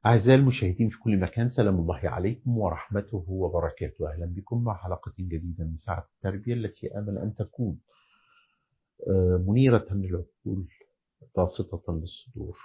أعزائي المشاهدين في كل مكان سلام الله عليكم ورحمته وبركاته أهلا بكم مع حلقة جديدة من ساعة التربية التي آمل أن تكون منيرة للعقول باسطة للصدور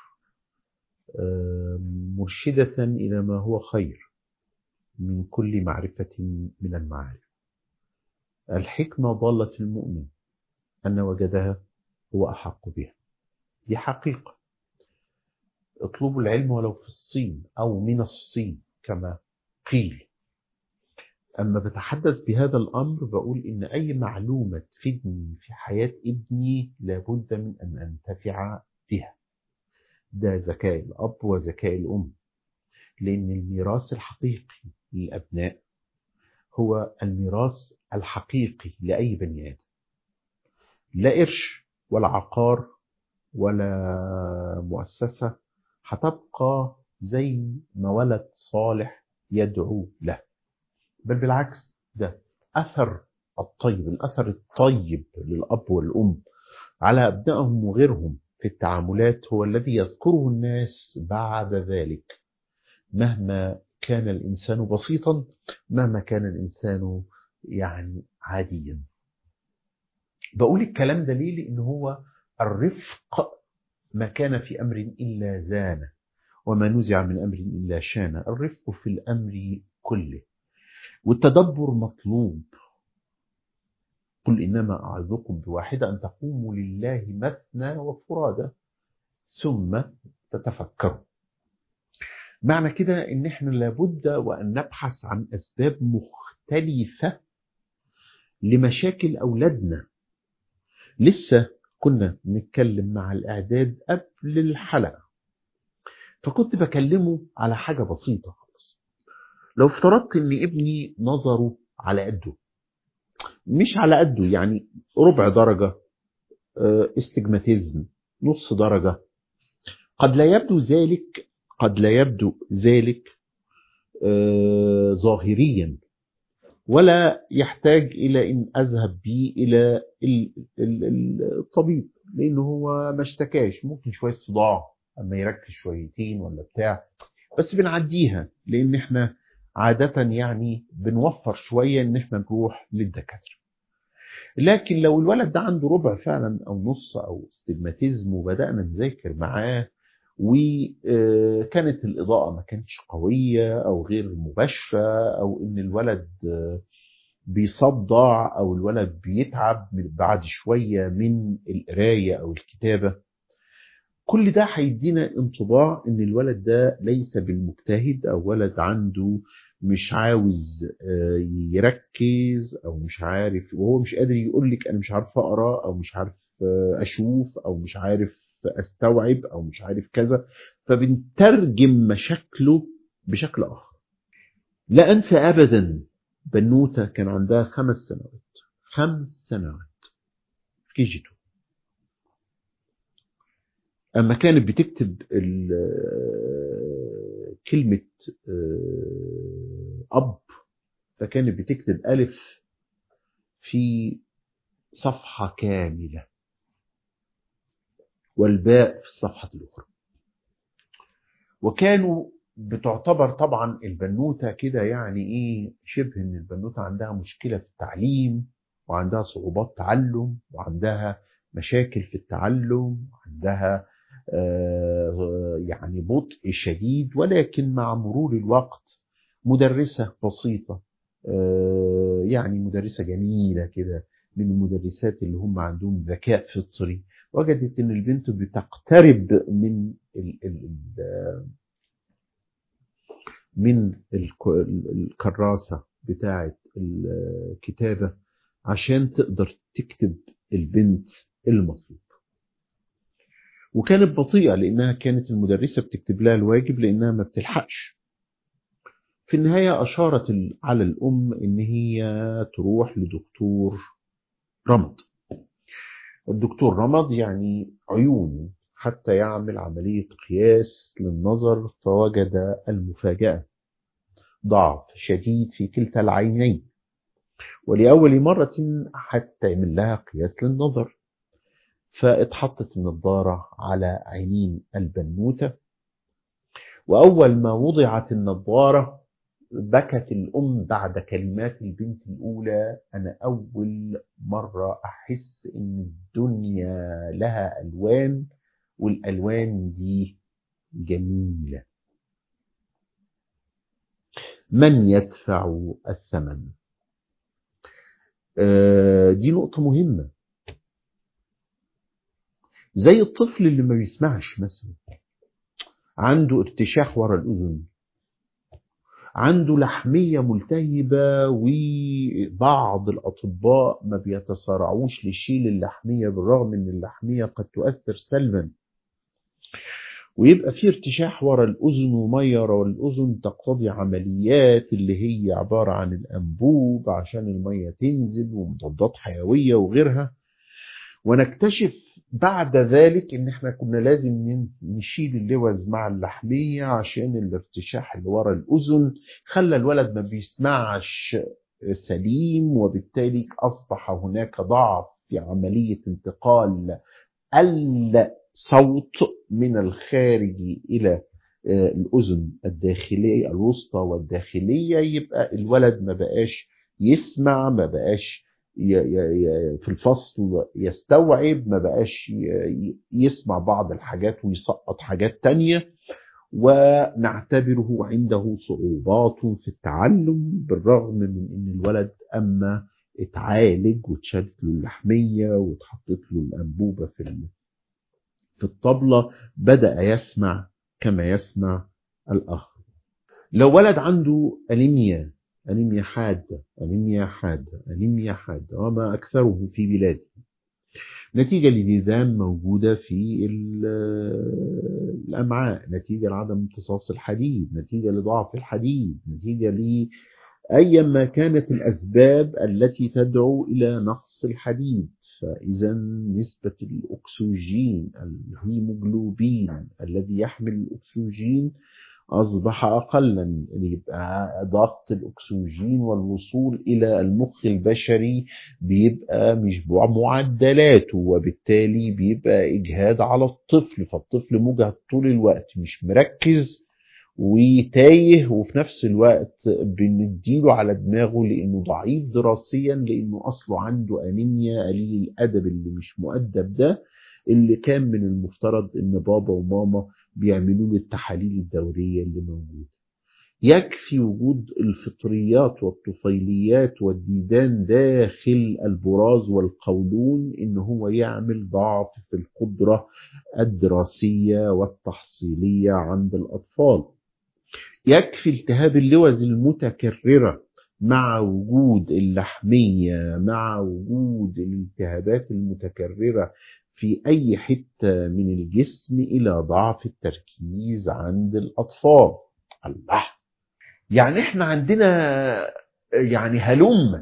مرشدة إلى ما هو خير من كل معرفة من المعارف الحكمة ضالة المؤمن أن وجدها هو أحق بها دي حقيقة اطلبوا العلم ولو في الصين أو من الصين كما قيل أما بتحدث بهذا الأمر بقول إن أي معلومة تفيدني في حياة ابني لابد من أن أنتفع بها ده ذكاء الأب وذكاء الأم لأن الميراث الحقيقي للأبناء هو الميراث الحقيقي لأي بني آدم لا قرش ولا عقار ولا مؤسسة هتبقى زي ما ولد صالح يدعو له بل بالعكس ده أثر الطيب الأثر الطيب للأب والأم على أبنائهم وغيرهم في التعاملات هو الذي يذكره الناس بعد ذلك مهما كان الإنسان بسيطا مهما كان الإنسان يعني عاديا بقول الكلام ده ليه لأن هو الرفق ما كان في أمر إلا زان وما نزع من أمر إلا شان الرفق في الأمر كله والتدبر مطلوب قل إنما أعظكم بواحدة أن تقوموا لله مثنى وفرادى ثم تتفكروا معنى كده إن إحنا لابد وأن نبحث عن أسباب مختلفة لمشاكل أولادنا لسه كنا بنتكلم مع الإعداد قبل الحلقة فكنت بكلمه على حاجة بسيطة خالص لو افترضت إن ابني نظره على قده مش على قده يعني ربع درجة استجماتيزم نص درجة قد لا يبدو ذلك قد لا يبدو ذلك ظاهريا ولا يحتاج إلى أن أذهب به إلى الطبيب لأنه هو ما اشتكاش ممكن شوية صداع أما يركز شويتين ولا بتاع بس بنعديها لأن احنا عادة يعني بنوفر شوية ان احنا نروح للدكاترة لكن لو الولد ده عنده ربع فعلا او نص او استجماتيزم وبدأنا نذاكر معاه وكانت الإضاءة ما كانتش قوية أو غير مباشرة أو إن الولد بيصدع أو الولد بيتعب بعد شوية من القراية أو الكتابة كل ده هيدينا انطباع ان الولد ده ليس بالمجتهد او ولد عنده مش عاوز يركز او مش عارف وهو مش قادر يقول لك انا مش عارف اقرا او مش عارف اشوف او مش عارف استوعب او مش عارف كذا فبنترجم مشاكله بشكل اخر لا انسى ابدا بنوته كان عندها خمس سنوات خمس سنوات كي جي اما كانت بتكتب كلمة أب فكانت بتكتب ألف في صفحة كاملة والباء في الصفحة الأخرى وكانوا بتعتبر طبعا البنوتة كده يعني إيه شبه إن البنوتة عندها مشكلة في التعليم وعندها صعوبات تعلم وعندها مشاكل في التعلم وعندها يعني بطء شديد ولكن مع مرور الوقت مدرسة بسيطة يعني مدرسة جميلة كده من المدرسات اللي هم عندهم ذكاء فطري وجدت ان البنت بتقترب من ال ال من الكراسة بتاعة الكتابة عشان تقدر تكتب البنت المطلوب وكانت بطيئة لأنها كانت المدرسة بتكتب لها الواجب لأنها ما بتلحقش في النهاية أشارت على الأم إن هي تروح لدكتور رمض الدكتور رمض يعني عيون حتى يعمل عملية قياس للنظر فوجد المفاجأة ضعف شديد في كلتا العينين ولأول مرة حتى يعمل لها قياس للنظر فاتحطت النظارة على عينين البنوتة وأول ما وضعت النظارة بكت الأم بعد كلمات البنت الأولى أنا أول مرة أحس إن الدنيا لها ألوان والألوان دي جميلة من يدفع الثمن آه، دي نقطة مهمة زي الطفل اللي ما بيسمعش مثلا عنده ارتشاح ورا الأذن عنده لحمية ملتهبة وبعض الأطباء ما بيتسارعوش لشيل اللحمية بالرغم ان اللحمية قد تؤثر سلبا ويبقى في ارتشاح ورا الأذن ومية ورا الأذن تقتضي عمليات اللي هي عبارة عن الأنبوب عشان المية تنزل ومضادات حيوية وغيرها ونكتشف بعد ذلك ان احنا كنا لازم نشيل اللوز مع اللحمية عشان الارتشاح اللي ورا الأذن خلى الولد ما بيسمعش سليم وبالتالي أصبح هناك ضعف في عملية انتقال الصوت من الخارج إلى الأذن الداخلية الوسطى والداخلية يبقى الولد ما بقاش يسمع ما بقاش في الفصل يستوعب ما بقاش يسمع بعض الحاجات ويسقط حاجات تانية ونعتبره عنده صعوبات في التعلم بالرغم من ان الولد اما اتعالج واتشالت له اللحمية واتحطت له الانبوبة في في الطبلة بدأ يسمع كما يسمع الآخر لو ولد عنده أنيميا أنيميا حادة أنيميا حادة أنيميا حادة وما أكثره في بلادنا نتيجة لديدان موجودة في الأمعاء نتيجة لعدم امتصاص الحديد نتيجة لضعف الحديد نتيجة ل أيا ما كانت الأسباب التي تدعو إلى نقص الحديد فإذا نسبة الأكسجين الهيموجلوبين الذي يحمل الأكسجين أصبح أقلا يبقى ضغط الأكسجين والوصول إلى المخ البشري بيبقى مش بمعدلاته وبالتالي بيبقى إجهاد على الطفل فالطفل مجهد طول الوقت مش مركز وتايه وفي نفس الوقت بنديله على دماغه لانه ضعيف دراسيا لانه اصله عنده انيميا قليل الادب اللي مش مؤدب ده اللي كان من المفترض ان بابا وماما بيعملوا له التحاليل الدوريه اللي موجوده يكفي وجود الفطريات والطفيليات والديدان داخل البراز والقولون ان هو يعمل ضعف في القدره الدراسيه والتحصيليه عند الاطفال يكفي التهاب اللوز المتكرره مع وجود اللحميه مع وجود الالتهابات المتكرره في اي حته من الجسم الى ضعف التركيز عند الاطفال الله يعني احنا عندنا يعني هلم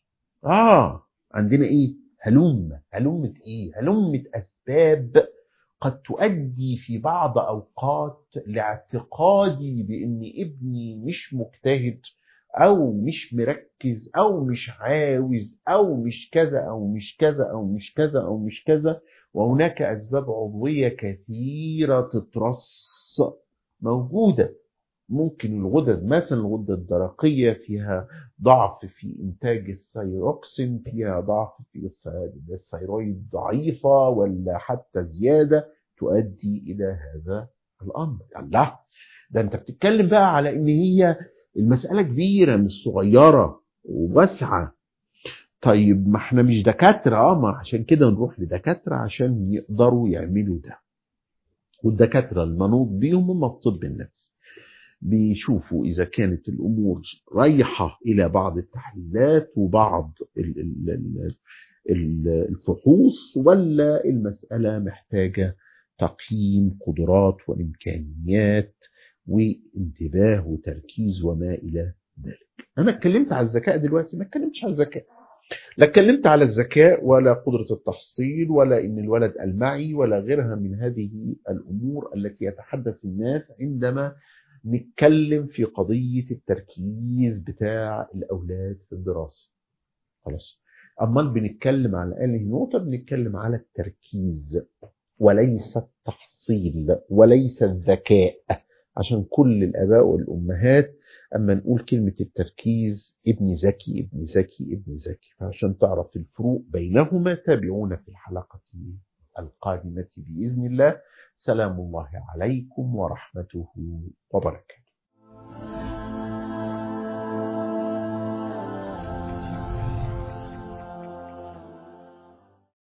اه عندنا ايه هلم هلمة ايه هلمة اسباب قد تؤدي في بعض اوقات لاعتقادي بان ابني مش مجتهد او مش مركز او مش عاوز او مش كذا او مش كذا او مش كذا او مش كذا وهناك اسباب عضويه كثيره تترص موجوده ممكن الغدد مثلا الغده الدرقيه فيها ضعف في انتاج الثيروكسين فيها ضعف في الثيرويد ضعيفه ولا حتى زياده تؤدي الى هذا الامر الله ده انت بتتكلم بقى على ان هي المساله كبيره مش صغيره وواسعه طيب ما احنا مش دكاتره اه ما عشان كده نروح لدكاتره عشان يقدروا يعملوا ده والدكاتره المنوط بيهم هم الطب النفسي بيشوفوا إذا كانت الأمور رايحة إلى بعض التحليلات وبعض الفحوص ولا المسألة محتاجة تقييم قدرات وإمكانيات وانتباه وتركيز وما إلى ذلك أنا اتكلمت على الذكاء دلوقتي ما اتكلمتش على الذكاء لا اتكلمت على الذكاء ولا قدرة التحصيل ولا إن الولد المعي ولا غيرها من هذه الأمور التي يتحدث الناس عندما نتكلم في قضية التركيز بتاع الأولاد في الدراسة خلاص أمال بنتكلم على أنهي نقطة بنتكلم على التركيز وليس التحصيل وليس الذكاء عشان كل الآباء والأمهات أما نقول كلمة التركيز ابن ذكي ابن ذكي ابن ذكي فعشان تعرف الفروق بينهما تابعونا في الحلقة القادمة بإذن الله سلام الله عليكم ورحمته وبركاته